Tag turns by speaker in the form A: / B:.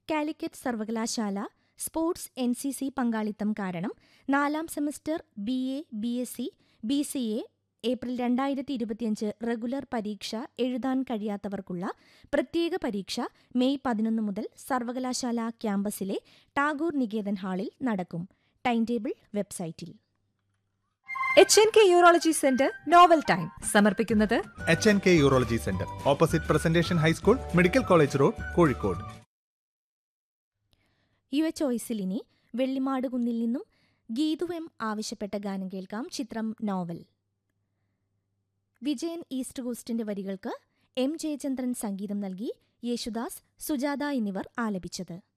A: കാലിക്കറ്റ് സർവകലാശാല sports N C C പങ്കാളിത്തം കാരണം നാലാം semester B A B S C B C A April രണ്ടായിരത്തി ഇരുപത്തിയഞ്ച് റെഗുലർ പരീക്ഷ എഴുതാൻ കഴിയാത്തവർക്കുള്ള പ്രത്യേക പരീക്ഷ മെയ് പതിനൊന്ന് മുതൽ സർവകലാശാല ക്യാമ്പസിലെ ടാഗോർ നികേതൻ ഹാളിൽ നടക്കും ടൈം ടേബിൾ വെബ്സൈറ്റിൽ
B: H N K urology centre novel time സമർപ്പിക്കുന്നത്
C: H N K urology centre opposite presentation high school medical college road Kozhikode
A: Yuva ചോയ്സിൽ ഇനി വെള്ളിമാട് കുന്നിൽ നിന്നും ഗീതു എം ആവശ്യപ്പെട്ട ഗാനം കേൾക്കാം ചിത്രം നോവൽ വിജയൻ ഈസ്റ്റ് കോസ്റ്റിന്റെ വരികൾക്ക് എം ജയചന്ദ്രൻ സംഗീതം നൽകി യേശുദാസ് സുജാത എന്നിവർ ആലപിച്ചത്